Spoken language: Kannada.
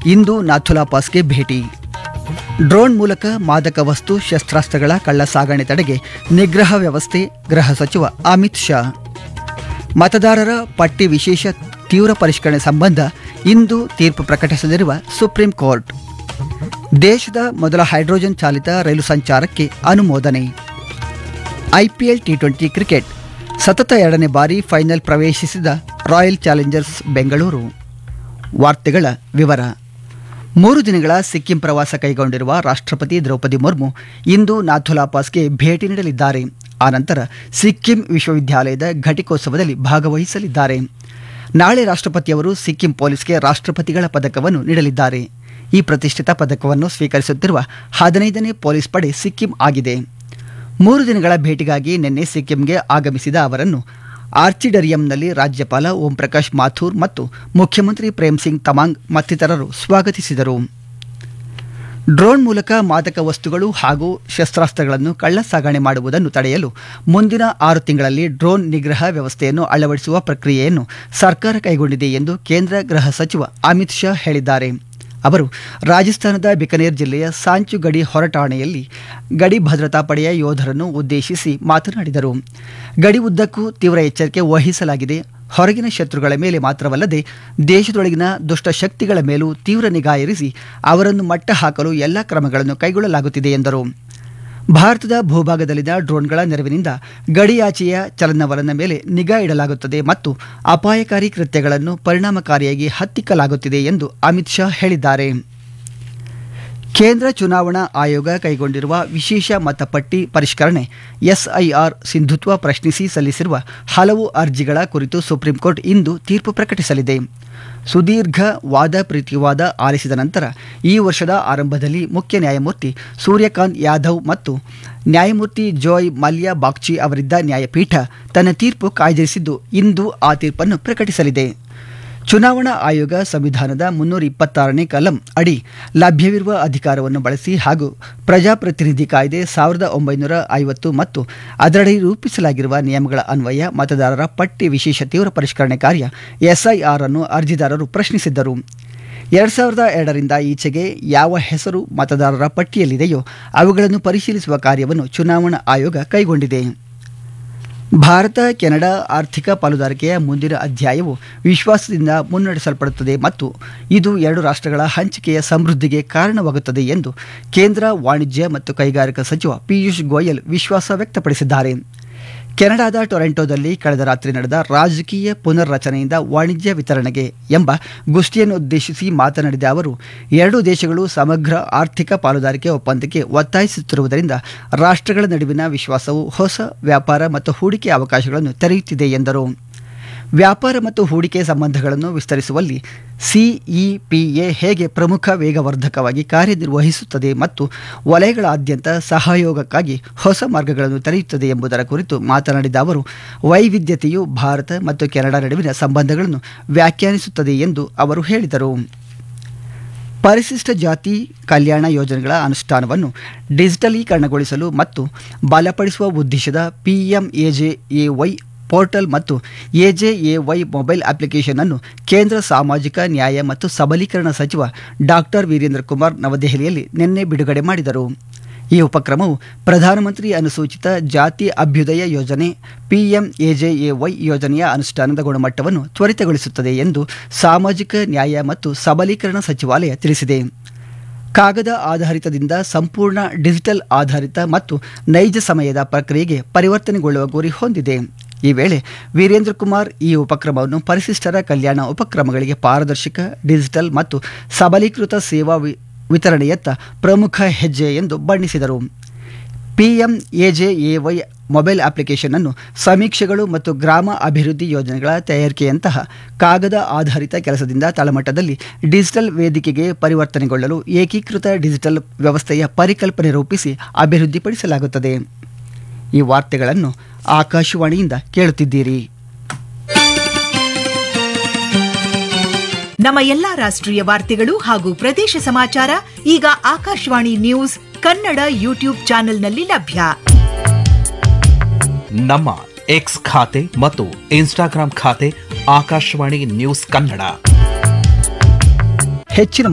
ಇಂದು ನಾಥುಲಾ ಪಾಸ್ಗೆ ಭೇಟಿ ಡ್ರೋನ್ ಮೂಲಕ ಮಾದಕ ವಸ್ತು ಶಸ್ತ್ರಾಸ್ತ್ರಗಳ ಕಳ್ಳ ಸಾಗಣೆ ತಡೆಗೆ ನಿಗ್ರಹ ವ್ಯವಸ್ಥೆ ಗೃಹ ಸಚಿವ ಅಮಿತ್ ಶಾ ಮತದಾರರ ಪಟ್ಟಿ ವಿಶೇಷ ತೀವ್ರ ಪರಿಷ್ಕರಣೆ ಸಂಬಂಧ ಇಂದು ತೀರ್ಪು ಪ್ರಕಟಿಸಲಿರುವ ಸುಪ್ರೀಂ ಕೋರ್ಟ್ ದೇಶದ ಮೊದಲ ಹೈಡ್ರೋಜನ್ ಚಾಲಿತ ರೈಲು ಸಂಚಾರಕ್ಕೆ ಅನುಮೋದನೆ ಐಪಿಎಲ್ ಟಿ ಟ್ವೆಂಟಿ ಕ್ರಿಕೆಟ್ ಸತತ ಎರಡನೇ ಬಾರಿ ಫೈನಲ್ ಪ್ರವೇಶಿಸಿದ ರಾಯಲ್ ಚಾಲೆಂಜರ್ಸ್ ಬೆಂಗಳೂರು ವಾರ್ತೆಗಳ ವಿವರ ಮೂರು ದಿನಗಳ ಸಿಕ್ಕಿಂ ಪ್ರವಾಸ ಕೈಗೊಂಡಿರುವ ರಾಷ್ಟ್ರಪತಿ ದ್ರೌಪದಿ ಮುರ್ಮು ಇಂದು ನಾಥುಲಾ ಪಾಸ್ಗೆ ಭೇಟಿ ನೀಡಲಿದ್ದಾರೆ ಆನಂತರ ಸಿಕ್ಕಿಂ ವಿಶ್ವವಿದ್ಯಾಲಯದ ಘಟಿಕೋತ್ಸವದಲ್ಲಿ ಭಾಗವಹಿಸಲಿದ್ದಾರೆ ನಾಳೆ ರಾಷ್ಟ್ರಪತಿಯವರು ಸಿಕ್ಕಿಂ ಪೊಲೀಸ್ಗೆ ರಾಷ್ಟ್ರಪತಿಗಳ ಪದಕವನ್ನು ನೀಡಲಿದ್ದಾರೆ ಈ ಪ್ರತಿಷ್ಠಿತ ಪದಕವನ್ನು ಸ್ವೀಕರಿಸುತ್ತಿರುವ ಹದಿನೈದನೇ ಪೊಲೀಸ್ ಪಡೆ ಸಿಕ್ಕಿಂ ಆಗಿದೆ ಮೂರು ದಿನಗಳ ಭೇಟಿಗಾಗಿ ನಿನ್ನೆ ಸಿಕ್ಕಿಂಗೆ ಆಗಮಿಸಿದ ಅವರನ್ನು ಆರ್ಚಿಡರಿಯಂನಲ್ಲಿ ರಾಜ್ಯಪಾಲ ಓಂ ಪ್ರಕಾಶ್ ಮಾಥೂರ್ ಮತ್ತು ಮುಖ್ಯಮಂತ್ರಿ ಪ್ರೇಮ್ ಸಿಂಗ್ ತಮಾಂಗ್ ಮತ್ತಿತರರು ಸ್ವಾಗತಿಸಿದರು ಡ್ರೋನ್ ಮೂಲಕ ಮಾದಕ ವಸ್ತುಗಳು ಹಾಗೂ ಶಸ್ತ್ರಾಸ್ತ್ರಗಳನ್ನು ಕಳ್ಳ ಸಾಗಣೆ ಮಾಡುವುದನ್ನು ತಡೆಯಲು ಮುಂದಿನ ಆರು ತಿಂಗಳಲ್ಲಿ ಡ್ರೋನ್ ನಿಗ್ರಹ ವ್ಯವಸ್ಥೆಯನ್ನು ಅಳವಡಿಸುವ ಪ್ರಕ್ರಿಯೆಯನ್ನು ಸರ್ಕಾರ ಕೈಗೊಂಡಿದೆ ಎಂದು ಕೇಂದ್ರ ಗೃಹ ಸಚಿವ ಅಮಿತ್ ಶಾ ಹೇಳಿದ್ದಾರೆ ಅವರು ರಾಜಸ್ಥಾನದ ಬಿಕನೇರ್ ಜಿಲ್ಲೆಯ ಸಾಂಚು ಗಡಿ ಹೊರಟಾಣೆಯಲ್ಲಿ ಗಡಿ ಭದ್ರತಾ ಪಡೆಯ ಯೋಧರನ್ನು ಉದ್ದೇಶಿಸಿ ಮಾತನಾಡಿದರು ಗಡಿ ಉದ್ದಕ್ಕೂ ತೀವ್ರ ಎಚ್ಚರಿಕೆ ವಹಿಸಲಾಗಿದೆ ಹೊರಗಿನ ಶತ್ರುಗಳ ಮೇಲೆ ಮಾತ್ರವಲ್ಲದೆ ದೇಶದೊಳಗಿನ ದುಷ್ಟ ಶಕ್ತಿಗಳ ಮೇಲೂ ತೀವ್ರ ನಿಗಾ ಇರಿಸಿ ಅವರನ್ನು ಮಟ್ಟ ಹಾಕಲು ಎಲ್ಲ ಕ್ರಮಗಳನ್ನು ಕೈಗೊಳ್ಳಲಾಗುತ್ತಿದೆ ಎಂದರು ಭಾರತದ ಭೂಭಾಗದಲ್ಲಿನ ಡ್ರೋನ್ಗಳ ನೆರವಿನಿಂದ ಗಡಿಯಾಚೆಯ ಚಲನವಲನ ಮೇಲೆ ನಿಗಾ ಇಡಲಾಗುತ್ತದೆ ಮತ್ತು ಅಪಾಯಕಾರಿ ಕೃತ್ಯಗಳನ್ನು ಪರಿಣಾಮಕಾರಿಯಾಗಿ ಹತ್ತಿಕ್ಕಲಾಗುತ್ತಿದೆ ಎಂದು ಅಮಿತ್ ಶಾ ಹೇಳಿದ್ದಾರೆ ಕೇಂದ್ರ ಚುನಾವಣಾ ಆಯೋಗ ಕೈಗೊಂಡಿರುವ ವಿಶೇಷ ಮತಪಟ್ಟಿ ಪರಿಷ್ಕರಣೆ ಎಸ್ಐಆರ್ ಸಿಂಧುತ್ವ ಪ್ರಶ್ನಿಸಿ ಸಲ್ಲಿಸಿರುವ ಹಲವು ಅರ್ಜಿಗಳ ಕುರಿತು ಸುಪ್ರೀಂ ಕೋರ್ಟ್ ಇಂದು ತೀರ್ಪು ಪ್ರಕಟಿಸಲಿದೆ ಸುದೀರ್ಘ ವಾದ ಪ್ರತಿವಾದ ಆಲಿಸಿದ ನಂತರ ಈ ವರ್ಷದ ಆರಂಭದಲ್ಲಿ ಮುಖ್ಯ ನ್ಯಾಯಮೂರ್ತಿ ಸೂರ್ಯಕಾಂತ್ ಯಾದವ್ ಮತ್ತು ನ್ಯಾಯಮೂರ್ತಿ ಜೋಯ್ ಮಲ್ಯ ಬಾಗ್ಚಿ ಅವರಿದ್ದ ನ್ಯಾಯಪೀಠ ತನ್ನ ತೀರ್ಪು ಕಾಯ್ದಿರಿಸಿದ್ದು ಇಂದು ಆ ತೀರ್ಪನ್ನು ಪ್ರಕಟಿಸಲಿದೆ ಚುನಾವಣಾ ಆಯೋಗ ಸಂವಿಧಾನದ ಮುನ್ನೂರ ಇಪ್ಪತ್ತಾರನೇ ಕಲಂ ಅಡಿ ಲಭ್ಯವಿರುವ ಅಧಿಕಾರವನ್ನು ಬಳಸಿ ಹಾಗೂ ಪ್ರಜಾಪ್ರತಿನಿಧಿ ಕಾಯ್ದೆ ಸಾವಿರದ ಒಂಬೈನೂರ ಐವತ್ತು ಮತ್ತು ಅದರಡಿ ರೂಪಿಸಲಾಗಿರುವ ನಿಯಮಗಳ ಅನ್ವಯ ಮತದಾರರ ಪಟ್ಟಿ ವಿಶೇಷ ತೀವ್ರ ಪರಿಷ್ಕರಣೆ ಕಾರ್ಯ ಎಸ್ಐಆರ್ ಅನ್ನು ಅರ್ಜಿದಾರರು ಪ್ರಶ್ನಿಸಿದ್ದರು ಎರಡ್ ಸಾವಿರದ ಎರಡರಿಂದ ಈಚೆಗೆ ಯಾವ ಹೆಸರು ಮತದಾರರ ಪಟ್ಟಿಯಲ್ಲಿದೆಯೋ ಅವುಗಳನ್ನು ಪರಿಶೀಲಿಸುವ ಕಾರ್ಯವನ್ನು ಚುನಾವಣಾ ಆಯೋಗ ಕೈಗೊಂಡಿದೆ ಭಾರತ ಕೆನಡಾ ಆರ್ಥಿಕ ಪಾಲುದಾರಿಕೆಯ ಮುಂದಿನ ಅಧ್ಯಾಯವು ವಿಶ್ವಾಸದಿಂದ ಮುನ್ನಡೆಸಲ್ಪಡುತ್ತದೆ ಮತ್ತು ಇದು ಎರಡು ರಾಷ್ಟ್ರಗಳ ಹಂಚಿಕೆಯ ಸಮೃದ್ಧಿಗೆ ಕಾರಣವಾಗುತ್ತದೆ ಎಂದು ಕೇಂದ್ರ ವಾಣಿಜ್ಯ ಮತ್ತು ಕೈಗಾರಿಕಾ ಸಚಿವ ಪಿಯೂಷ್ ಗೋಯಲ್ ವಿಶ್ವಾಸ ವ್ಯಕ್ತಪಡಿಸಿದ್ದಾರೆ ಕೆನಡಾದ ಟೊರೆಂಟೊದಲ್ಲಿ ಕಳೆದ ರಾತ್ರಿ ನಡೆದ ರಾಜಕೀಯ ಪುನರ್ರಚನೆಯಿಂದ ವಾಣಿಜ್ಯ ವಿತರಣೆಗೆ ಎಂಬ ಗೋಷ್ಠಿಯನ್ನು ಉದ್ದೇಶಿಸಿ ಮಾತನಾಡಿದ ಅವರು ಎರಡೂ ದೇಶಗಳು ಸಮಗ್ರ ಆರ್ಥಿಕ ಪಾಲುದಾರಿಕೆ ಒಪ್ಪಂದಕ್ಕೆ ಒತ್ತಾಯಿಸುತ್ತಿರುವುದರಿಂದ ರಾಷ್ಟ್ರಗಳ ನಡುವಿನ ವಿಶ್ವಾಸವು ಹೊಸ ವ್ಯಾಪಾರ ಮತ್ತು ಹೂಡಿಕೆ ಅವಕಾಶಗಳನ್ನು ತೆರೆಯುತ್ತಿದೆ ಎಂದರು ವ್ಯಾಪಾರ ಮತ್ತು ಹೂಡಿಕೆ ಸಂಬಂಧಗಳನ್ನು ವಿಸ್ತರಿಸುವಲ್ಲಿ ಸಿಇಪಿಎ ಹೇಗೆ ಪ್ರಮುಖ ವೇಗವರ್ಧಕವಾಗಿ ಕಾರ್ಯನಿರ್ವಹಿಸುತ್ತದೆ ಮತ್ತು ವಲಯಗಳಾದ್ಯಂತ ಸಹಯೋಗಕ್ಕಾಗಿ ಹೊಸ ಮಾರ್ಗಗಳನ್ನು ತೆರೆಯುತ್ತದೆ ಎಂಬುದರ ಕುರಿತು ಮಾತನಾಡಿದ ಅವರು ವೈವಿಧ್ಯತೆಯು ಭಾರತ ಮತ್ತು ಕೆನಡಾ ನಡುವಿನ ಸಂಬಂಧಗಳನ್ನು ವ್ಯಾಖ್ಯಾನಿಸುತ್ತದೆ ಎಂದು ಅವರು ಹೇಳಿದರು ಪರಿಶಿಷ್ಟ ಜಾತಿ ಕಲ್ಯಾಣ ಯೋಜನೆಗಳ ಅನುಷ್ಠಾನವನ್ನು ಡಿಜಿಟಲೀಕರಣಗೊಳಿಸಲು ಮತ್ತು ಬಲಪಡಿಸುವ ಉದ್ದೇಶದ ಪಿಎಂಎಜೆಎವೈ ಪೋರ್ಟಲ್ ಮತ್ತು ಎಜೆಎವೈ ಮೊಬೈಲ್ ಅಪ್ಲಿಕೇಶನ್ ಅನ್ನು ಕೇಂದ್ರ ಸಾಮಾಜಿಕ ನ್ಯಾಯ ಮತ್ತು ಸಬಲೀಕರಣ ಸಚಿವ ಡಾಕ್ಟರ್ ವೀರೇಂದ್ರ ಕುಮಾರ್ ನವದೆಹಲಿಯಲ್ಲಿ ನಿನ್ನೆ ಬಿಡುಗಡೆ ಮಾಡಿದರು ಈ ಉಪಕ್ರಮವು ಪ್ರಧಾನಮಂತ್ರಿ ಅನುಸೂಚಿತ ಜಾತಿ ಅಭ್ಯುದಯ ಯೋಜನೆ ಪಿಎಂಎಜೆಎವೈ ಯೋಜನೆಯ ಅನುಷ್ಠಾನದ ಗುಣಮಟ್ಟವನ್ನು ತ್ವರಿತಗೊಳಿಸುತ್ತದೆ ಎಂದು ಸಾಮಾಜಿಕ ನ್ಯಾಯ ಮತ್ತು ಸಬಲೀಕರಣ ಸಚಿವಾಲಯ ತಿಳಿಸಿದೆ ಕಾಗದ ಆಧಾರಿತದಿಂದ ಸಂಪೂರ್ಣ ಡಿಜಿಟಲ್ ಆಧಾರಿತ ಮತ್ತು ನೈಜ ಸಮಯದ ಪ್ರಕ್ರಿಯೆಗೆ ಪರಿವರ್ತನೆಗೊಳ್ಳುವ ಗುರಿ ಹೊಂದಿದೆ ಈ ವೇಳೆ ವೀರೇಂದ್ರ ಕುಮಾರ್ ಈ ಉಪಕ್ರಮವನ್ನು ಪರಿಶಿಷ್ಟರ ಕಲ್ಯಾಣ ಉಪಕ್ರಮಗಳಿಗೆ ಪಾರದರ್ಶಕ ಡಿಜಿಟಲ್ ಮತ್ತು ಸಬಲೀಕೃತ ಸೇವಾ ವಿ- ವಿತರಣೆಯತ್ತ ಪ್ರಮುಖ ಹೆಜ್ಜೆ ಎಂದು ಬಣ್ಣಿಸಿದರು ಪಿಎಂಎಜೆಎವೈ ಮೊಬೈಲ್ ಅಪ್ಲಿಕೇಶನ್ ಅನ್ನು ಸಮೀಕ್ಷೆಗಳು ಮತ್ತು ಗ್ರಾಮ ಅಭಿವೃದ್ಧಿ ಯೋಜನೆಗಳ ತಯಾರಿಕೆಯಂತಹ ಕಾಗದ ಆಧಾರಿತ ಕೆಲಸದಿಂದ ತಳಮಟ್ಟದಲ್ಲಿ ಡಿಜಿಟಲ್ ವೇದಿಕೆಗೆ ಪರಿವರ್ತನೆಗೊಳ್ಳಲು ಏಕೀಕೃತ ಡಿಜಿಟಲ್ ವ್ಯವಸ್ಥೆಯ ಪರಿಕಲ್ಪನೆ ರೂಪಿಸಿ ಅಭಿವೃದ್ಧಿಪಡಿಸಲಾಗುತ್ತದೆ ಈ ವಾರ್ತೆಗಳನ್ನು ಆಕಾಶವಾಣಿಯಿಂದ ಕೇಳುತ್ತಿದ್ದೀರಿ ನಮ್ಮ ಎಲ್ಲಾ ರಾಷ್ಟ್ರೀಯ ವಾರ್ತೆಗಳು ಹಾಗೂ ಪ್ರದೇಶ ಸಮಾಚಾರ ಈಗ ಆಕಾಶವಾಣಿ ನ್ಯೂಸ್ ಕನ್ನಡ ಯೂಟ್ಯೂಬ್ ಚಾನೆಲ್ನಲ್ಲಿ ಲಭ್ಯ ನಮ್ಮ ಎಕ್ಸ್ ಖಾತೆ ಮತ್ತು ಇನ್ಸ್ಟಾಗ್ರಾಂ ಖಾತೆ ಆಕಾಶವಾಣಿ ನ್ಯೂಸ್ ಕನ್ನಡ ಹೆಚ್ಚಿನ